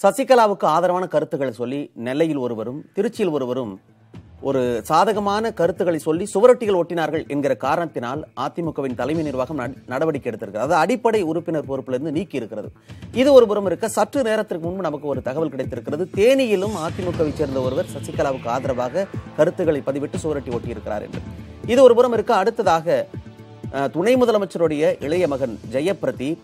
சசிகலாவுக்கு ஆதரவான கருத்துக்களை சொல்லி நெல்லையில் ஒருவரும் திருச்சியில் ஒருவரும் ஒரு சாதகமான கருத்துக்களை சொல்லி சுவரொட்டிகள் ஒட்டினார்கள் என்கிற காரணத்தினால் அதிமுகவின் தலைமை நிர்வாகம் நட- நடவடிக்கை எடுத்திருக்கிறது அது அடிப்படை உறுப்பினர் பொறுப்பிலிருந்து நீக்கி இருக்கிறது இது ஒரு புறம் இருக்க சற்று நேரத்திற்கு முன்பு நமக்கு ஒரு தகவல் கிடைத்திருக்கிறது தேனியிலும் அதிமுகவை சேர்ந்த ஒருவர் சசிகலாவுக்கு ஆதரவாக கருத்துக்களை பதிவிட்டு சுவரொட்டி ஒட்டியிருக்கிறார் என்று இது ஒரு புறம் இருக்க அடுத்ததாக அஹ், துணை முதலமைச்சருடைய இளைய மகன் ஜெயப்பிரதீப்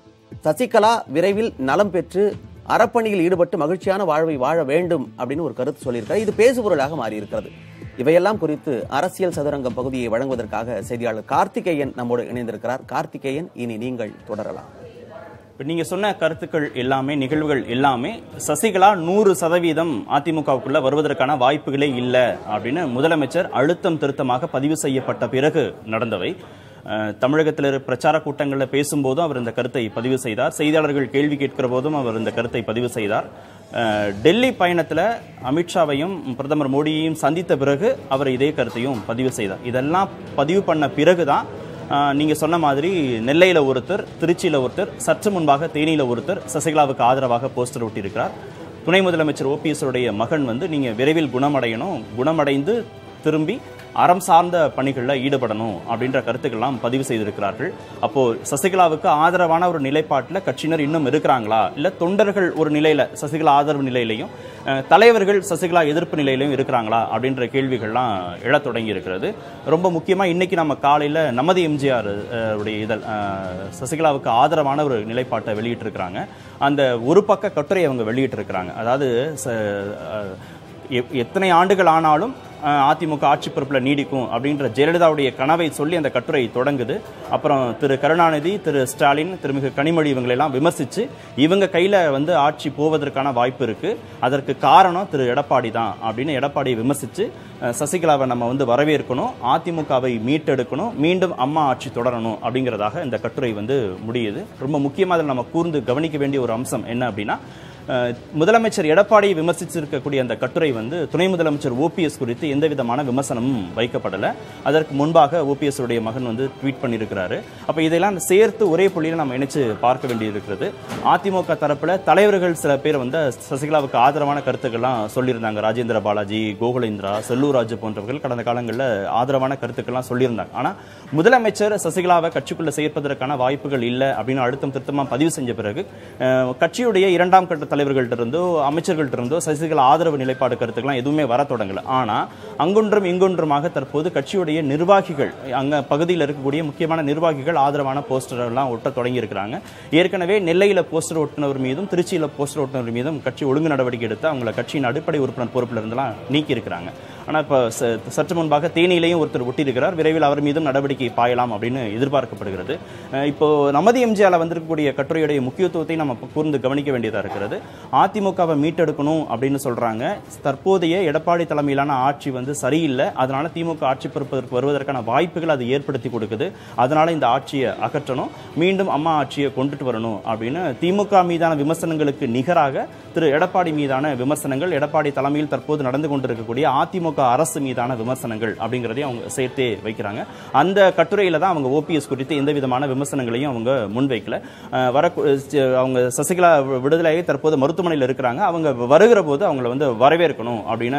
சசிகலா விரைவில் நலம் பெற்று அறப்பணியில் ஈடுபட்டு மகிழ்ச்சியான வாழ்வை வாழ வேண்டும் அப்படின்னு ஒரு கருத்து சொல்லியிருக்காரு இது பேசுபொருளாக மாறி இருக்கிறது இவையெல்லாம் குறித்து அரசியல் சதுரங்கம் பகுதியை வழங்குவதற்காக செய்தியாளர் கார்த்திகேயன் நம்மோடு இணைந்திருக்கிறார் கார்த்திகேயன் இனி நீங்கள் தொடரலாம் இப்ப நீங்க சொன்ன கருத்துக்கள் எல்லாமே நிகழ்வுகள் எல்லாமே சசிகலா நூறு சதவீதம் அதிமுகவுக்குள்ள வருவதற்கான வாய்ப்புகளே இல்லை அப்படின்னு முதலமைச்சர் அழுத்தம் திருத்தமாக பதிவு செய்யப்பட்ட பிறகு நடந்தவை அஹ், தமிழகத்தில் இருக்க பிரச்சார கூட்டங்களில் பேசும்போதும் அவர் இந்த கருத்தை பதிவு செய்தார் செய்தியாளர்கள் கேள்வி கேட்கிற போதும் அவர் இந்த கருத்தை பதிவு செய்தார் அஹ், டெல்லி பயணத்தில் அமித்ஷாவையும் பிரதமர் மோடியையும் சந்தித்த பிறகு அவர் இதே கருத்தையும் பதிவு செய்தார் இதெல்லாம் பதிவு பண்ண பிறகுதான் ஆஹ் நீங்க சொன்ன மாதிரி நெல்லையில ஒருத்தர் திருச்சியில ஒருத்தர் சற்று முன்பாக தேனியில ஒருத்தர் சசிகலாவுக்கு ஆதரவாக போஸ்டர் ஒட்டியிருக்கிறார் துணை முதலமைச்சர் ஓபிஎஸ் உடைய மகன் வந்து நீங்க விரைவில் குணமடையணும் குணமடைந்து திரும்பி அறம் சார்ந்த பணிகளில் ஈடுபடணும் அப்படின்ற கருத்துக்கள்லாம் பதிவு செய்திருக்கிறார்கள் அப்போ சசிகலாவுக்கு ஆதரவான ஒரு நிலைப்பாட்டில் கட்சியினர் இன்னும் இருக்கிறாங்களா இல்ல தொண்டர்கள் ஒரு நிலையில சசிகலா ஆதரவு நிலையிலையும் அஹ், தலைவர்கள் சசிகலா எதிர்ப்பு நிலையிலையும் இருக்கிறாங்களா அப்படின்ற கேள்விகள்லாம் எழத் தொடங்கி இருக்கிறது ரொம்ப முக்கியமா இன்னைக்கு நம்ம காலையில நமது எம்ஜிஆர் அஹ், உடைய இதழ் அஹ், சசிகலாவுக்கு ஆதரவான ஒரு நிலைப்பாட்டை வெளியிட்டிருக்கிறாங்க அந்த ஒரு பக்க கட்டுரை அவங்க வெளியிட்டிருக்கிறாங்க அதாவது ச- அஹ், எ- எத்தனை ஆண்டுகள் ஆனாலும் அஹ், அதிமுக ஆட்சி பொறுப்பில் நீடிக்கும் அப்படின்ற ஜெயலலிதாவுடைய கனவை சொல்லி அந்த கட்டுரை தொடங்குது அப்புறம் திரு கருணாநிதி திரு ஸ்டாலின் திருமிகு கனிமொழி இவங்களெல்லாம் விமர்சிச்சு இவங்க கையில வந்து ஆட்சி போவதற்கான வாய்ப்பு இருக்கு அதற்கு காரணம் திரு எடப்பாடி தான் அப்படின்னு எடப்பாடியை விமர்சிச்சு அஹ், சசிகலாவை நம்ம வந்து வரவேற்கணும் அதிமுகவை மீட்டெடுக்கணும் மீண்டும் அம்மா ஆட்சி தொடரணும் அப்படிங்கிறதாக இந்த கட்டுரை வந்து முடியுது ரொம்ப முக்கியமாக அதில் நம்ம கூர்ந்து கவனிக்க வேண்டிய ஒரு அம்சம் என்ன அப்படின்னா அஹ், முதலமைச்சர் எடப்பாடியை விமர்சிச்சிருக்கக்கூடிய அந்த கட்டுரை வந்து துணை முதலமைச்சர் ஓபிஎஸ் குறித்து எந்த விதமான விமர்சனமும் வைக்கப்படல அதற்கு முன்பாக ஓபிஎஸ் உடைய மகன் வந்து ட்வீட் பண்ணியிருக்கிறாரு அப்ப இதெல்லாம் சேர்த்து ஒரே புள்ளியில் நம்ம இணைச்சு பார்க்க வேண்டியிருக்கிறது அதிமுக தரப்புல தலைவர்கள் சில பேர் வந்து சசிகலாவுக்கு ஆதரவான கருத்துக்கள்லாம் சொல்லியிருந்தாங்க ராஜேந்திர பாலாஜி கோகுலேந்திரா செல்லூர் ராஜு போன்றவர்கள் கடந்த காலங்களில் ஆதரவான கருத்துக்கள்லாம் சொல்லியிருந்தாங்க ஆனா முதலமைச்சர் சசிகலாவை கட்சிக்குள்ள சேர்ப்பதற்கான வாய்ப்புகள் இல்லை அப்படின்னு அழுத்தம் திருத்தமா பதிவு செஞ்ச பிறகு அஹ், கட்சியுடைய இரண்டாம் கட்ட தலைவர்கள்ட்ட இருந்தோ அமைச்சர்கள்ட்ட இருந்தோ சசிகலா ஆதரவு நிலைப்பாடு கருத்துக்கெல்லாம் எதுவுமே வர தொடங்கல ஆனா அங்கொன்றும் இங்கொன்றுமாக தற்போது கட்சியுடைய நிர்வாகிகள் அங்க பகுதியில் இருக்கக்கூடிய முக்கியமான நிர்வாகிகள் ஆதரவான போஸ்டர் எல்லாம் ஒட்ட தொடங்கி இருக்கிறாங்க ஏற்கனவே நெல்லையில போஸ்டர் ஒட்டினவர் மீதும் திருச்சியில போஸ்டர் ஒட்டினவர் மீதும் கட்சி ஒழுங்கு நடவடிக்கை எடுத்து அவங்கள கட்சியின் அடிப்படை உறுப்பினர் பொறுப்புல இருந்தெல்லாம் நீக்கி இருக்கிறாங்க ஆனா இப்ப ச- சற்று முன்பாக தேனியிலையும் ஒருத்தர் ஒட்டியிருக்கிறார் விரைவில் அவர் மீதும் நடவடிக்கை பாயலாம் அப்படின்னு எதிர்பார்க்கப்படுகிறது அஹ் இப்போ நமது எம்ஜிஆர்ல வந்திருக்கக்கூடிய கட்டுரையுடைய முக்கியத்துவத்தை நம்ம இப்ப கூர்ந்து கவனிக்க வேண்டியதா இருக்கிறது அதிமுகவை மீட்டெடுக்கணும் அப்படின்னு சொல்றாங்க தற்போதைய எடப்பாடி தலைமையிலான ஆட்சி வந்து சரியில்லை அதனால திமுக ஆட்சி பொறுப்பதற்கு வருவதற்கான வாய்ப்புகள் அது ஏற்படுத்தி கொடுக்குது அதனால இந்த ஆட்சியை அகற்றணும் மீண்டும் அம்மா ஆட்சியை கொண்டுட்டு வரணும் அப்படின்னு திமுக மீதான விமர்சனங்களுக்கு நிகராக திரு எடப்பாடி மீதான விமர்சனங்கள் எடப்பாடி தலைமையில் தற்போது நடந்து கொண்டிருக்கக்கூடிய அதிமுக அரசு மீதான விமர்சனங்கள் அப்படிங்கிறதையும் அவங்க சேர்த்தே வைக்கிறாங்க அந்த கட்டுரையில தான் அவங்க ஓபிஎஸ் குறித்து எந்த விதமான விமர்சனங்களையும் அவங்க முன்வைக்கல அஹ் வர அவங்க சசிகலா விடுதலையை தற்போது மருத்துவமனையில் இருக்கிறாங்க அவங்க வருகிற போது அவங்கள வந்து வரவேற்கணும் அப்படின்னு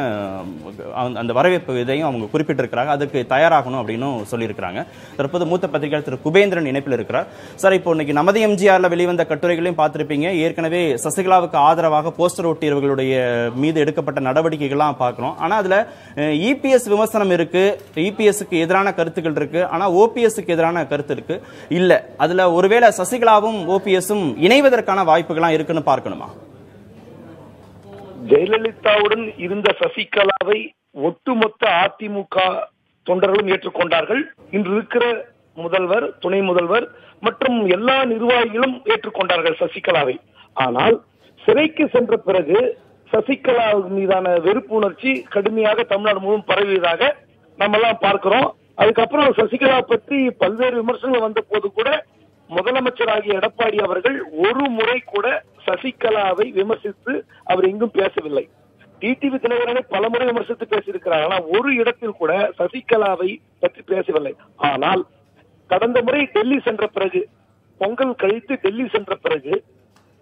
அஹ் அந்த வரவேற்பு இதையும் அவங்க குறிப்பிட்டிருக்கிறாங்க அதுக்கு தயாராகணும் அப்படின்னு சொல்லியிருக்கிறாங்க தற்போது மூத்த பத்திரிகையாளர் திரு குபேந்திரன் இணைப்பில் இருக்கிறார் சார் இப்போ இன்னைக்கு நமது எம்ஜிஆர்ல வெளிவந்த கட்டுரைகளையும் பார்த்திருப்பீங்க ஏற்கனவே சசிகலாவுக்கு ஆதரவாக போஸ்டர் ஒட்டியவர்களுடைய மீது எடுக்கப்பட்ட நடவடிக்கைகள்லாம் பார்க்கிறோம் ஆனா அதுல இபிஎஸ் விமர்சனம் இருக்கு இபிஎஸ்க்கு எதிரான கருத்துக்கள் இருக்கு ஆனா ஓபிஎஸ்க்கு எதிரான கருத்து இருக்கு இல்ல அதுல ஒருவேளை சசிகலாவும் ஓபிஎஸும் இணைவதற்கான வாய்ப்புகள்லாம் இருக்குன்னு பார்க்கணுமா ஜெயலலிதாவுடன் இருந்த சசிகலாவை ஒட்டுமொத்த அதிமுக தொண்டர்களும் ஏற்றுக்கொண்டார்கள் இன்று இருக்கிற முதல்வர் துணை முதல்வர் மற்றும் எல்லா நிர்வாகிகளும் ஏற்றுக்கொண்டார்கள் சசிகலாவை ஆனால் சிறைக்கு சென்ற பிறகு சசிகலா மீதான வெறுப்பு உணர்ச்சி கடுமையாக தமிழ்நாடு முழுவதும் பரவியதாக நம்ம எல்லாம் பார்க்கிறோம் அதுக்கப்புறம் சசிகலா பற்றி பல்வேறு விமர்சனங்கள் வந்த போது கூட முதலமைச்சராகிய எடப்பாடி அவர்கள் ஒரு முறை கூட சசிகலாவை விமர்சித்து அவர் எங்கும் பேசவில்லை டிடிவி தினகரனை பல முறை விமர்சித்து பேசியிருக்கிறார் ஆனால் ஒரு இடத்தில் கூட சசிகலாவை பற்றி பேசவில்லை ஆனால் கடந்த முறை டெல்லி சென்ற பிறகு பொங்கல் கழித்து டெல்லி சென்ற பிறகு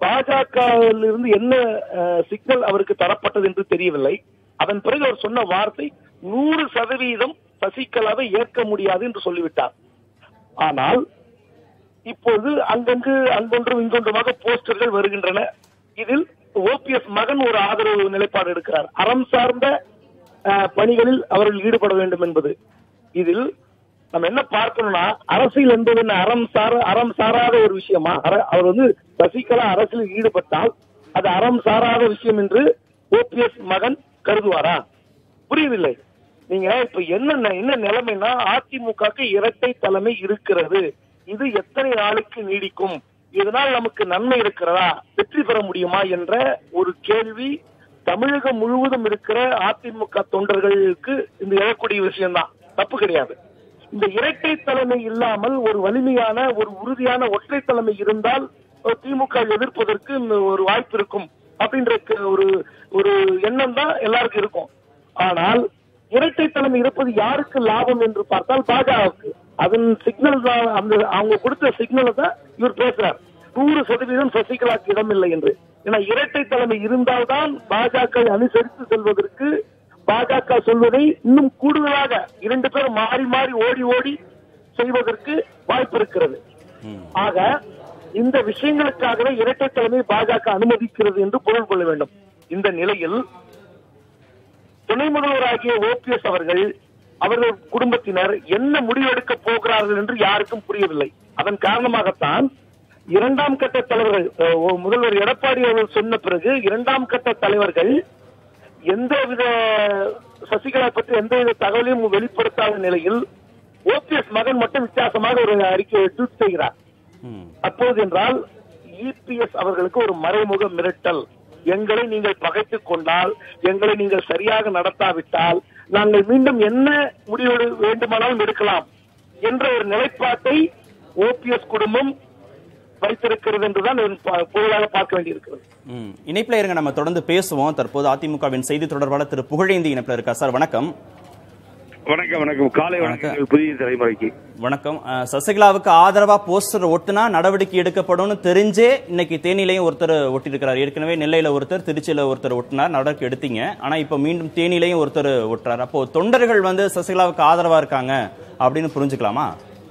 பாஜகவிலிருந்து என்ன சிக்னல் அவருக்கு தரப்பட்டது என்று தெரியவில்லை அதன் பிறகு அவர் சொன்ன வார்த்தை நூறு சதவீதம் சசிகலாவை ஏற்க முடியாது என்று சொல்லிவிட்டார் ஆனால் இப்போது அங்கங்கு அங்கொன்றும் இங்கொன்றுமாக போஸ்டர்கள் வருகின்றன இதில் ஓபிஎஸ் மகன் ஒரு ஆதரவு நிலைப்பாடு எடுக்கிறார் அறம் சார்ந்த அஹ், பணிகளில் அவர்கள் ஈடுபட வேண்டும் என்பது இதில் நம்ம என்ன பார்க்கணும்னா அரசியல் என்பது என்ன அறம் சார அறம் சாராத ஒரு விஷயமா அர- அவர் வந்து சசிகலா அரசியலில் ஈடுபட்டால் அது அறம் சாராத விஷயம் என்று ஓபிஎஸ் மகன் கருதுவாரா புரியவில்லை நீங்க இப்ப என்ன என்ன நிலைமைனா அதிமுகக்கு இரட்டை தலைமை இருக்கிறது இது எத்தனை நாளுக்கு நீடிக்கும் இதனால் நமக்கு நன்மை இருக்கிறதா வெற்றி பெற முடியுமா என்ற ஒரு கேள்வி தமிழகம் முழுவதும் இருக்கிற அதிமுக தொண்டர்களுக்கு இந்த எழக்கூடிய விஷயம்தான் தப்பு கிடையாது இந்த இரட்டை தலைமை இல்லாமல் ஒரு வலிமையான ஒரு உறுதியான ஒற்றை தலைமை இருந்தால் ஒரு திமுக வை எதிர்ப்பதற்கு இந்த ஒரு வாய்ப்பு இருக்கும் அப்படின்ற க- ஒரு ஒரு எண்ணம் தான் எல்லாருக்கும் இருக்கும் ஆனால் இரட்டை தலைமை இருப்பது யாருக்கு லாபம் என்று பார்த்தால் பாஜகவுக்கு அதன் சிக்னல் தான் அந்த அவங்க கொடுத்த சிக்னலை தான் இவர் பேசுறார் நூறு சதவீதம் சசிகலாக்கு இடமில்லை என்று ஏன்னா இரட்டை தலைமை இருந்தால்தான் பாஜக அனுசரித்து செல்வதற்கு பாஜக சொல்வதை இன்னும் கூடுதலாக இரண்டு பேர் மாறி மாறி ஓடி ஓடி செய்வதற்கு வாய்ப்பு இருக்கிறது ஆக இந்த விஷயங்களுக்காகவே இரட்டை தலைமை பாஜக அனுமதிக்கிறது என்று பொருள் கொள்ள வேண்டும் இந்த நிலையில் துணை முதல்வராகிய ஓபிஎஸ் அவர்கள் அவர்கள் குடும்பத்தினர் என்ன முடிவெடுக்க போகிறார்கள் என்று யாருக்கும் புரியவில்லை அதன் காரணமாகத்தான் இரண்டாம் கட்ட தலைவர்கள் அஹ், ஓ- முதல்வர் எடப்பாடி அவர்கள் சொன்ன பிறகு இரண்டாம் கட்ட தலைவர்கள் எந்தவித சசிகலா பற்றி எந்தவித தகவலையும் வெளிப்படுத்தாத நிலையில் ஓபிஎஸ் மகன் மட்டும் வித்தியாசமாக ஒரு அறிக்கையை ட்வீட் செய்கிறார் ம். அப்போது என்றால் இபிஎஸ் அவர்களுக்கு ஒரு மறைமுக மிரட்டல் எங்களை நீங்கள் பகைத்துக் கொண்டால் எங்களை நீங்கள் சரியாக நடத்தாவிட்டால் நாங்கள் மீண்டும் என்ன முடிவு வேண்டுமானாலும் எடுக்கலாம் என்ற ஒரு நிலைப்பாட்டை ஓபிஎஸ் குடும்பம் வைத்திருக்கிறது என்றுதான் நான் பா- பொதுவாக பார்க்க வேண்டியிருக்கிறது ம். இணைப்புல இருங்க நம்ம தொடர்ந்து பேசுவோம் தற்போது அதிமுகவின் செய்தி தொடர்பாளர் திரு புகழேந்தி இணைப்புல இருக்கா சார் வணக்கம் வணக்கம் வணக்கம் காலை வணக்கம் புதிய தலைமுறைக்கு வணக்கம் அஹ், சசிகலாவுக்கு ஆதரவா போஸ்டர் ஒட்டுனா நடவடிக்கை எடுக்கப்படும்னு தெரிஞ்சே இன்னைக்கு தேனிலையும் ஒருத்தர் ஒட்டியிருக்கிறார் ஏற்கனவே நெல்லையில ஒருத்தர் திருச்சியில ஒருத்தர் ஒட்டினார் நடவடிக்கை எடுத்தீங்க ஆனா இப்ப மீண்டும் தேனிலையும் ஒருத்தர் ஒட்டுறார் அப்போ தொண்டர்கள் வந்து சசிகலாவுக்கு ஆதரவா இருக்காங்க அப்படின்னு புரிஞ்சுக்கலாமா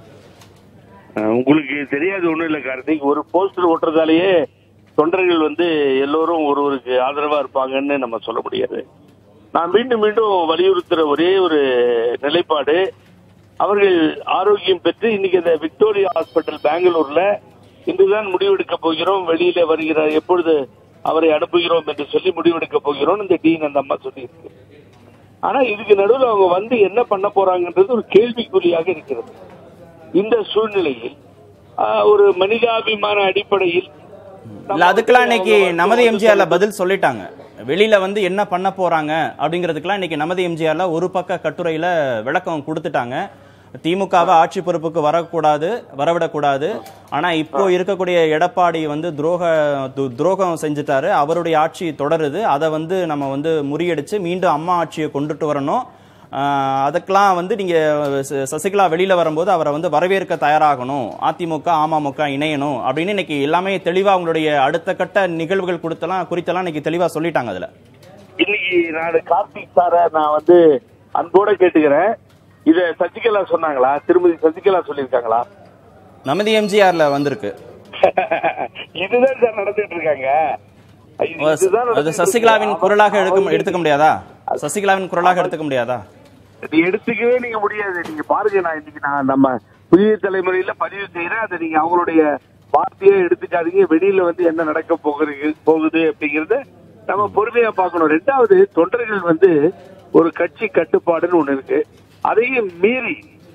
அஹ், உங்களுக்கு தெரியாது ஒண்ணும் இல்ல கார்த்திக் ஒரு போஸ்டர் ஒட்டுறதாலேயே தொண்டர்கள் வந்து எல்லோரும் ஒருவருக்கு ஆதரவா இருப்பாங்கன்னு நம்ம சொல்ல முடியாது நான் மீண்டும் மீண்டும் வலியுறுத்துற ஒரே ஒரு நிலைப்பாடு அவர்கள் ஆரோக்கியம் பெற்று இன்னைக்கு இந்த விக்டோரியா ஹாஸ்பிட்டல் பெங்களூர்ல இன்றுதான் முடிவெடுக்க போகிறோம் வெளியில வருகிற எப்பொழுது அவரை அனுப்புகிறோம் என்று சொல்லி முடிவெடுக்க போகிறோம் இந்த டீன் அந்த அம்மா சொல்லியிருக்கு ஆனா இதுக்கு நடுவில் அவங்க வந்து என்ன பண்ண போறாங்கன்றது ஒரு கேள்விக்குறியாக இருக்கிறது இந்த சூழ்நிலையில் ஆஹ், ஒரு மனிதாபிமான அடிப்படையில் இல்ல அதுக்கெல்லாம் இன்னைக்கு நமது எம்ஜிஆர்ல பதில் சொல்லிட்டாங்க வெளியில வந்து என்ன பண்ண போறாங்க அப்படிங்கிறதுக்கெல்லாம் இன்னைக்கு நமது எம்ஜிஆர்ல ஒரு பக்க கட்டுரையில விளக்கம் கொடுத்துட்டாங்க திமுகவை ஆட்சி பொறுப்புக்கு வரக்கூடாது வரவிடக்கூடாது ஆனா இப்போ இருக்கக்கூடிய எடப்பாடி வந்து துரோக து- துரோகம் செஞ்சுட்டாரு அவருடைய ஆட்சி தொடருது அதை வந்து நம்ம வந்து முறியடிச்சு மீண்டும் அம்மா ஆட்சியை கொண்டுட்டு வரணும் ஆஹ் அதுக்கெல்லாம் வந்து நீங்க ச- சசிகலா வெளியில வரும்போது அவரை வந்து வரவேற்க தயாராகணும் அதிமுக அமமுக இணையணும் அப்படின்னு இன்னைக்கு எல்லாமே தெளிவா உங்களுடைய அடுத்த கட்ட நிகழ்வுகள் கொடுத்தலாம் குறித்தெல்லாம் இன்னைக்கு தெளிவா சொல்லிட்டாங்க அதுல இன்னைக்கு நான் கார்த்திக் சார நான் வந்து அன்போட கேட்டுக்கிறேன் இத சசிகலா சொன்னாங்களா திருமதி சசிகலா சொல்லியிருக்காங்களா நமது எம்ஜிஆர்ல வந்திருக்கு இதுதான் சார் நடந்துட்டு இருக்காங்க இது- இதுதான் அது நடந்துட்டு சசிகலாவின் இருக்கு. குரலாக எடுக்க அவங்க- எடுத்துக்க முடியாதா சசிகலாவின் குரலாக எடுத்துக்க முடியாதா நீ எடுத்துக்கவே நீங்க முடியாது நீங்க பாருங்க நான் இன்னைக்கு நான் நம்ம புதிய தலைமுறையில பதிவு செய்யறேன் அதை நீங்க அவங்களுடைய வார்த்தையே எடுத்துக்காதீங்க வெளியில வந்து என்ன நடக்க போகுது போகுது அப்படிங்கறத நம்ம பொறுமையா பார்க்கணும் ரெண்டாவது தொண்டர்கள் வந்து ஒரு கட்சி கட்டுப்பாடுன்னு ஒண்ணு இருக்கு அதையும் மீறி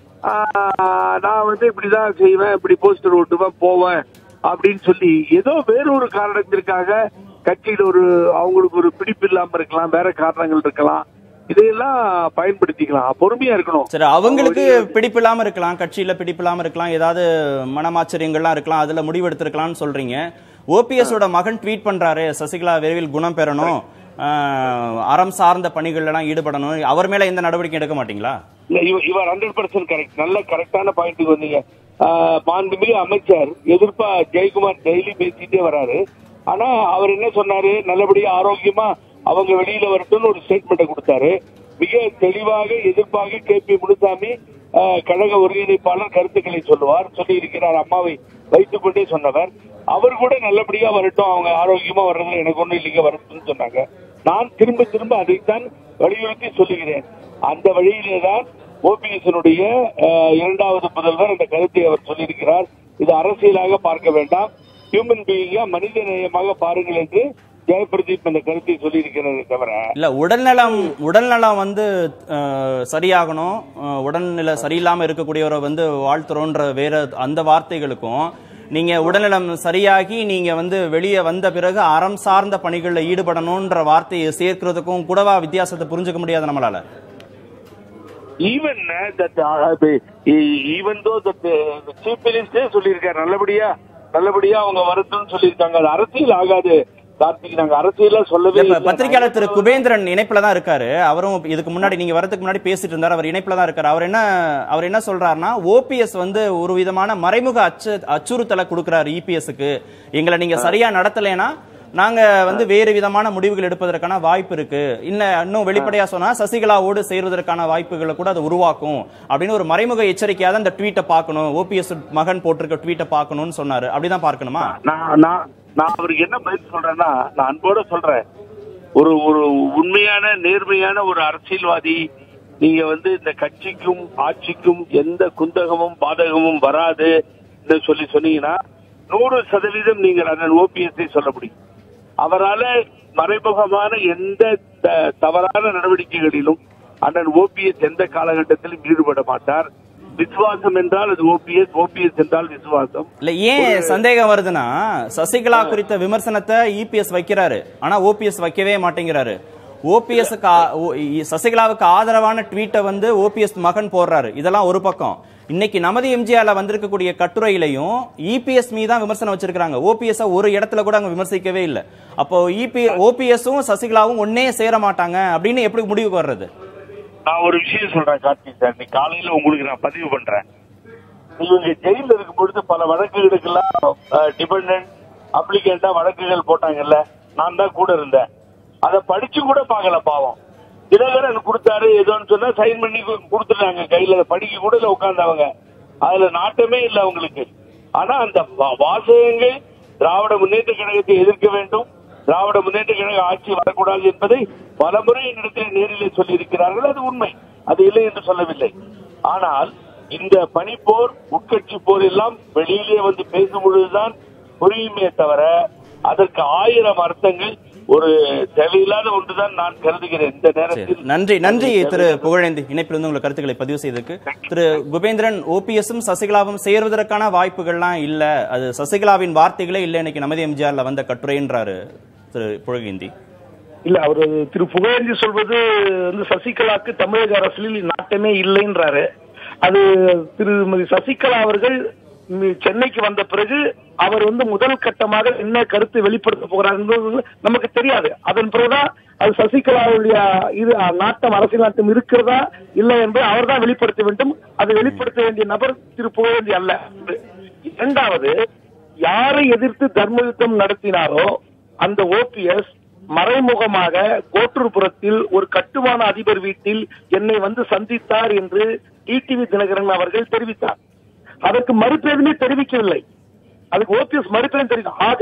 ஆஹ், நான் வந்து இப்படிதான் செய்வேன் இப்படி போஸ்டர் ஓட்டுவேன் போவேன் அப்படின்னு சொல்லி ஏதோ வேறொரு காரணத்திற்காக கட்சியில் ஒரு அவங்களுக்கு ஒரு பிடிப்பு இல்லாம இருக்கலாம் வேற காரணங்கள் இருக்கலாம் இதையெல்லாம் பயன்படுத்திக்கலாம் பொறுமையா இருக்கணும் சரி அவங்களுக்கு பிடிப்பு இல்லாம இருக்கலாம் கட்சியில பிடிப்பு இல்லாம இருக்கலாம் ஏதாவது மனமாச்சரியங்கள்லாம் இருக்கலாம் அதுல முடிவெடுத்திருக்கலாம்னு சொல்றீங்க ஓபிஎஸ் ஓட மகன் ட்வீட் பண்றாரு சசிகலா விரைவில் குணம் பெறணும் ஆஹ், அறம் சார்ந்த பணிகள் எல்லாம் ஈடுபடணும் அவர் மேல எந்த நடவடிக்கை எடுக்க மாட்டீங்களா இல்ல, இவ- இவர் ஹண்ட்ரட் பர்சன்ட் கரெக்ட் நல்ல கரெக்டான பாயிண்ட்டுக்கு வந்தீங்க ஆஹ், மாண்புமிகு அமைச்சர் எதிர்ப்பா ஜெயக்குமார் டெய்லி பேசிட்டே வராரு ஆனா அவர் என்ன சொன்னாரு நல்லபடியா ஆரோக்கியமா அவங்க வெளியில வரட்டும்னு ஒரு ஸ்டேட்மெண்ட் கொடுத்தாரு மிக தெளிவாக எதிர்ப்பாக கே பி முனுசாமி அஹ், கழக ஒருங்கிணைப்பாளர் கருத்துக்களை சொல்லுவார் சொல்லி இருக்கிறார் அம்மாவை வைத்துக் கொண்டே சொன்னவர் அவர் கூட நல்லபடியா வரட்டும் அவங்க ஆரோக்கியமா வர்றதுல எனக்கு ஒண்ணும் இல்லைங்க வரட்டும்னு சொன்னாங்க நான் திரும்ப திரும்ப அதைத்தான் வலியுறுத்தி சொல்லுகிறேன் அந்த வழியிலே தான் ஓபிஎஸ்னுடைய இரண்டாவது முதல்வர் அந்த கருத்தை அவர் சொல்லியிருக்கிறார் இது அரசியலாக பார்க்க வேண்டாம் ஹியூமன் பீயிங்கா மனித நேயமாக பாருங்கள் என்று ஜெயபிரதீப் அந்த கருத்தை சொல்லியிருக்கிறாரே தவிர இல்ல உடல்நலம் உடல்நலம் வந்து அஹ், சரியாகணும் அஹ், உடல்நிலை சரியில்லாம இருக்கக்கூடியவரை வந்து வாழ்த்துறோன்ற வேற அந்த வார்த்தைகளுக்கும் நீங்க உடல்நலம் சரியாகி நீங்க வந்து வெளியே வந்த பிறகு அறம் சார்ந்த பணிகளில் ஈடுபடணும்ன்ற வார்த்தையை சேர்க்கிறதுக்கும் கூடவா வித்தியாசத்தை புரிஞ்சுக்க முடியாது நம்மளால even that even though that chief மினிஸ்டரே சொல்லியிருக்காரு நல்லபடியா நல்லபடியா அவங்க வரட்டும்னு சொல்லியிருக்காங்க அது அரசியல் ஆகாது கார்த்திக் நாங்க அரசியலா சொல்லவே இப்ப இல்லை. பத்திரிகையாளர் திரு குபேந்திரன் இணைப்புல தான் இருக்காரு அவரும் இதுக்கு முன்னாடி நீங்க வரதுக்கு முன்னாடி பேசிட்டு இருந்தார் அவர் இணைப்புல தான் இருக்காரு அவர் என்ன அவர் என்ன சொல்றாருன்னா ஓபிஎஸ் வந்து ஒரு விதமான மறைமுக அச்சு அச்சுறுத்தலை கொடுக்கிறாரு இபிஎஸ்க்கு எங்களை நீங்க சரியா நடத்தலைன்னா நாங்க வந்து வேறு விதமான முடிவுகள் எடுப்பதற்கான வாய்ப்பு இருக்கு இல்ல இன்னும் வெளிப்படையா சொன்னா சசிகலாவோடு சேர்வதற்கான வாய்ப்புகளை கூட அது உருவாக்கும் அப்படின்னு ஒரு மறைமுக எச்சரிக்கையா தான் இந்த ட்வீட்டை பார்க்கணும் ஓபிஎஸ் மகன் போட்டிருக்க ட்வீட்டை பார்க்கணும்னு சொன்னாரு அப்படிதான் பார்க்கணுமா நான் நான் நான் அவருக்கு என்ன பதில் சொல்றேன்னா நான் அன்போட சொல்றேன் ஒரு ஒரு உண்மையான நேர்மையான ஒரு அரசியல்வாதி நீங்க வந்து இந்த கட்சிக்கும் ஆட்சிக்கும் எந்த குந்தகமும் பாதகமும் வராது என்று சொல்லி சொன்னீங்கன்னா நூறு சதவீதம் நீங்கள் அண்ணன் ஓபிஎஸ்ஐ சொல்ல முடியும் அவரால மறைமுகமான எந்த த- தவறான நடவடிக்கைகளிலும் அண்ணன் ஓபிஎஸ் எந்த காலகட்டத்திலும் ஈடுபட மாட்டார் விசுவாசம் என்றால் அது ஓபிஎஸ் ஓபிஎஸ் என்றால் விசுவாசம் இல்ல ஏன் சந்தேகம் வருதுன்னா சசிகலா குறித்த விமர்சனத்தை இபிஎஸ் வைக்கிறாரு ஆனா ஓபிஎஸ் வைக்கவே மாட்டேங்கிறாரு ஓபிஎஸ் சசிகலாவுக்கு ஆதரவான ட்வீட்டை வந்து ஓபிஎஸ் மகன் போடுறாரு இதெல்லாம் ஒரு பக்கம் இன்னைக்கு நமது எம்ஜிஆர்ல வந்திருக்கக்கூடிய கட்டுரையிலையும் இபிஎஸ் மீது தான் விமர்சனம் வச்சிருக்காங்க ஓபிஎஸ் ஒரு இடத்துல கூட அங்க விமர்சிக்கவே இல்லை அப்போ இபி ஓபிஎஸும் சசிகலாவும் ஒன்னே சேர மாட்டாங்க அப்படின்னு எப்படி முடிவுக்கு வர்றது நான் ஒரு விஷயம் சொல்றேன் கார்த்திக் சார் நீ காலையில உங்களுக்கு நான் பதிவு பண்றேன் இவங்க ஜெயில இருக்கும் பொழுது பல வழக்குகளுக்கெல்லாம் டிபெண்ட் அப்ளிகண்டா வழக்குகள் போட்டாங்கல்ல நான் தான் கூட இருந்தேன் அதை படிச்சு கூட பார்க்கல பாவம் தினகரன் கொடுத்தாரு ஏதோன்னு சொன்னா சைன் பண்ணி கு- கொடுத்துட்டாங்க கையில அதை படிக்க கூட இல்ல உட்கார்ந்தவங்க அதுல நாட்டமே இல்ல அவங்களுக்கு ஆனா அந்த வா- வாசகங்கள் திராவிட முன்னேற்ற கழகத்தை எதிர்க்க வேண்டும் திராவிட முன்னேற்ற கழக ஆட்சி வரக்கூடாது என்பதை பலமுறை என்னிடத்தில் நேரிலே சொல்லியிருக்கிறார்கள் அது உண்மை அது இல்லை என்று சொல்லவில்லை ஆனால் இந்த பனிப்போர் உட்கட்சி போர் எல்லாம் வெளியிலே வந்து பேசும் பொழுதுதான் புரியுமே தவிர அதற்கு ஆயிரம் அர்த்தங்கள் ஒரு தேவையில்லாத ஒன்றுதான் நான் கருதுகிறேன் இந்த சரி. நேரத்தில் நன்றி நன்றி திரு புகழேந்தி இணைப்பிலிருந்து உங்கள் கருத்துக்களை பதிவு செய்ததுக்கு திரு குபேந்திரன் ஓபிஎஸும் சசிகலாவும் சேர்வதற்கான வாய்ப்புகள்லாம் இல்ல அது சசிகலாவின் வார்த்தைகளே இல்ல இன்னைக்கு நமது எம்ஜிஆர்ல வந்த கட்டுரைன்றாரு திரு புகழேந்தி இல்ல அவரு திரு புகழேந்தி சொல்வது வந்து சசிகலாக்கு தமிழக அரசியலில் நாட்டமே இல்லைன்றாரு அது திருமதி சசிகலா அவர்கள் ம், சென்னைக்கு வந்த பிறகு அவர் வந்து முதல் கட்டமாக என்ன கருத்து வெளிப்படுத்த போகிறார் என்பது நமக்கு தெரியாது அதன் பிறகுதான் அது சசிகலாவுடைய இது அ, நாட்டம் அரசியல் நாட்டம் இருக்கிறதா இல்லை என்பதை அவர்தான் வெளிப்படுத்த வேண்டும் அது வெளிப்படுத்த வேண்டிய நபர் திரு புகழேந்தி அல்ல இரண்டாவது யாரை எதிர்த்து தர்ம யுத்தம் நடத்தினாரோ அந்த ஓபிஎஸ் மறைமுகமாக கோட்டூர்புரத்தில் ஒரு கட்டுமான அதிபர் வீட்டில் என்னை வந்து சந்தித்தார் என்று டிடிவி தினகரன் அவர்கள் தெரிவித்தார் அதற்கு மறுப்பு எதுவுமே தெரிவிக்கவில்லை அதுக்கு ஓபிஎஸ் மறுப்பேன் தெரியும் ஆக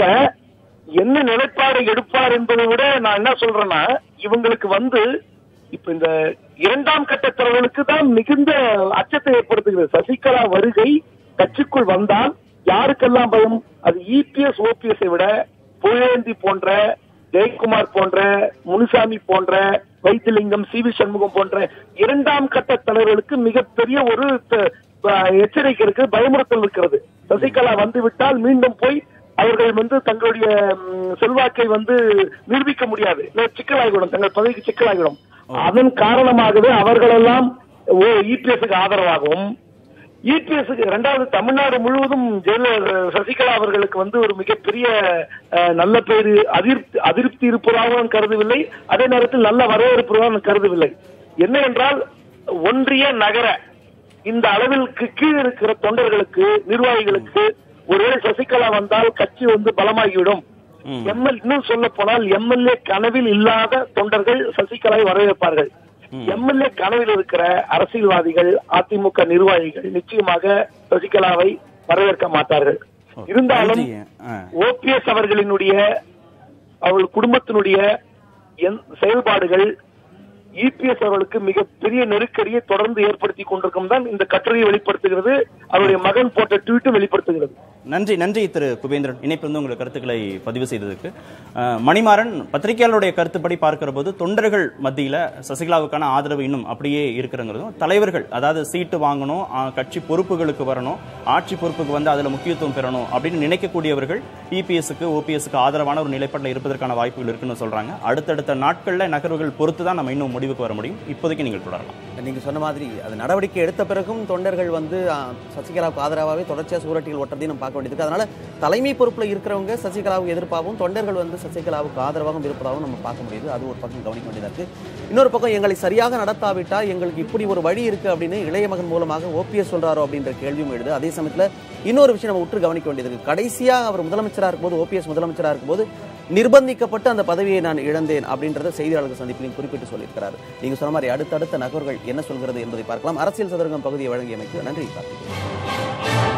என்ன நிலைப்பாடு எடுப்பார் என்பதை விட நான் என்ன சொல்றேன்னா இவங்களுக்கு வந்து இப்ப இந்த இரண்டாம் கட்ட தலைவர்களுக்கு தான் மிகுந்த அச்சத்தை ஏற்படுத்துகிறது சசிகலா வருகை கட்சிக்குள் வந்தால் யாருக்கெல்லாம் பயம் அது இபிஎஸ் ஓபிஎஸ் விட புகழேந்தி போன்ற ஜெயக்குமார் போன்ற முனுசாமி போன்ற வைத்திலிங்கம் சி வி சண்முகம் போன்ற இரண்டாம் கட்ட தலைவர்களுக்கு மிகப்பெரிய ஒரு த- அஹ் எச்சரிக்கை இருக்கு பயமுறுத்தல் இருக்கிறது சசிகலா வந்து விட்டால் மீண்டும் போய் அவர்கள் வந்து தங்களுடைய ம், செல்வாக்கை வந்து நிரூபிக்க முடியாது இல்ல சிக்கலாகிவிடும் தங்கள் பதவிக்கு சிக்கலாகிவிடும் அதன் காரணமாகவே அவர்களெல்லாம் ஓ இபிஎஸ்க்கு ஆதரவாகவும் இபிஎஸ்க்கு இரண்டாவது தமிழ்நாடு முழுவதும் ஜெயலலிதா சசிகலா அவர்களுக்கு வந்து ஒரு மிகப்பெரிய அஹ், நல்ல பேரு அதிருப்தி அதிருப்தி இருப்பதாகவும் கருதவில்லை அதே நேரத்தில் நல்ல வரவேற்புதான் கருதவில்லை என்ன என்றால் ஒன்றிய நகர இந்த அளவிற்கு கீழ் இருக்கிற தொண்டர்களுக்கு நிர்வாகிகளுக்கு ஒருவேளை சசிகலா வந்தால் கட்சி வந்து பலமாகிவிடும் எம்எல் இன்னும் சொல்ல போனால் எம்எல்ஏ கனவில் இல்லாத தொண்டர்கள் சசிகலாவை வரவேற்பார்கள் எம்எல்ஏ கனவில் இருக்கிற அரசியல்வாதிகள் அதிமுக நிர்வாகிகள் நிச்சயமாக சசிகலாவை வரவேற்க மாட்டார்கள் இருந்தாலும் நன்றி. ஆ. ஓபிஎஸ் அவர்களினுடைய அவர்கள் குடும்பத்தினுடைய எந்- செயல்பாடுகள் இபிஎஸ் அவர்களுக்கு மிகப்பெரிய நெருக்கடியை தொடர்ந்து ஏற்படுத்தி கொண்டிருக்கும் தான் இந்த கட்டுரையை வெளிப்படுத்துகிறது அவருடைய மகன் போட்ட ட்வீட்டும் வெளிப்படுத்துகிறது நன்றி நன்றி திரு குபேந்திரன் இணைப்பிலிருந்து உங்கள் கருத்துக்களை பதிவு செய்ததுக்கு அஹ், மணிமாறன் பத்திரிகையாளருடைய கருத்துப்படி பார்க்கிற போது தொண்டர்கள் மத்தியில சசிகலாவுக்கான ஆதரவு இன்னும் அப்படியே இருக்கிறங்கிறதும் தலைவர்கள் அதாவது சீட்டு வாங்கணும் அஹ், கட்சி பொறுப்புகளுக்கு வரணும் ஆட்சி பொறுப்புக்கு வந்து அதுல முக்கியத்துவம் பெறணும் அப்படின்னு நினைக்கக்கூடியவர்கள் இபிஎஸ்க்கு ஓபிஎஸ்க்கு ஆதரவான ஒரு நிலைப்பாட்டில் இருப்பதற்கான வாய்ப்புகள் இருக்குன்னு சொல்றாங்க அடுத்தடுத்த நாட்கள்ல நகர்வுகள் பொறுத்து தான் நம்ம இன்னும் முடிவுக்கு வர முடியும் இப்போதைக்கு நீங்கள் தொடரலாம் நீங்க சொன்ன மாதிரி அது நடவடிக்கை எடுத்த பிறகும் தொண்டர்கள் வந்து ஆ, சசிகலாவுக்கு ஆதரவாகவே தொடர்ச்சியா சூரட்டிகள் ஒட்டுறதையும் நம்ம பார்க்க வேண்டியது இருக்கு. அதனால தலைமை பொறுப்புல இருக்கிறவங்க சசிகலாவுக்கு எதிர்ப்பாகவும் தொண்டர்கள் வந்து சசிகலாவுக்கு ஆதரவாகவும் இருப்பதாகவும் நம்ம பார்க்க முடியுது அது ஒரு பக்கம் கவனிக்க வேண்டியதா இருக்கு இன்னொரு பக்கம் எங்களை சரியாக நடத்தாவிட்டா எங்களுக்கு இப்படி ஒரு வழி இருக்கு அப்படின்னு இளைய மகன் மூலமாக ஓபிஎஸ் சொல்றாரோ அப்படின்ற கேள்வியும் எழுது அதே சமயத்துல இன்னொரு விஷயம் நம்ம உற்று கவனிக்க வேண்டியது இருக்கு கடைசியா அவர் முதலமைச்சரா இருக்கும்போது ஓபிஎஸ் முதலமைச்சரா இருக்கும்போது நிர்பந்திக்கப்பட்டு அந்த பதவியை நான் இழந்தேன் அப்படின்றத செய்தியாளர்கள் சந்திப்பிலையும் குறிப்பிட்டு சொல்லியிருக்கிறார் நீங்க சொன்ன மாதிரி அடுத்தடுத்த நகர்கள் என்ன சொல்கிறது என்பதை பார்க்கலாம் அரசியல் சதுரங்கம் பகுதியை வழங்கியமைக்கு நன்றி கார்த்திகேயன்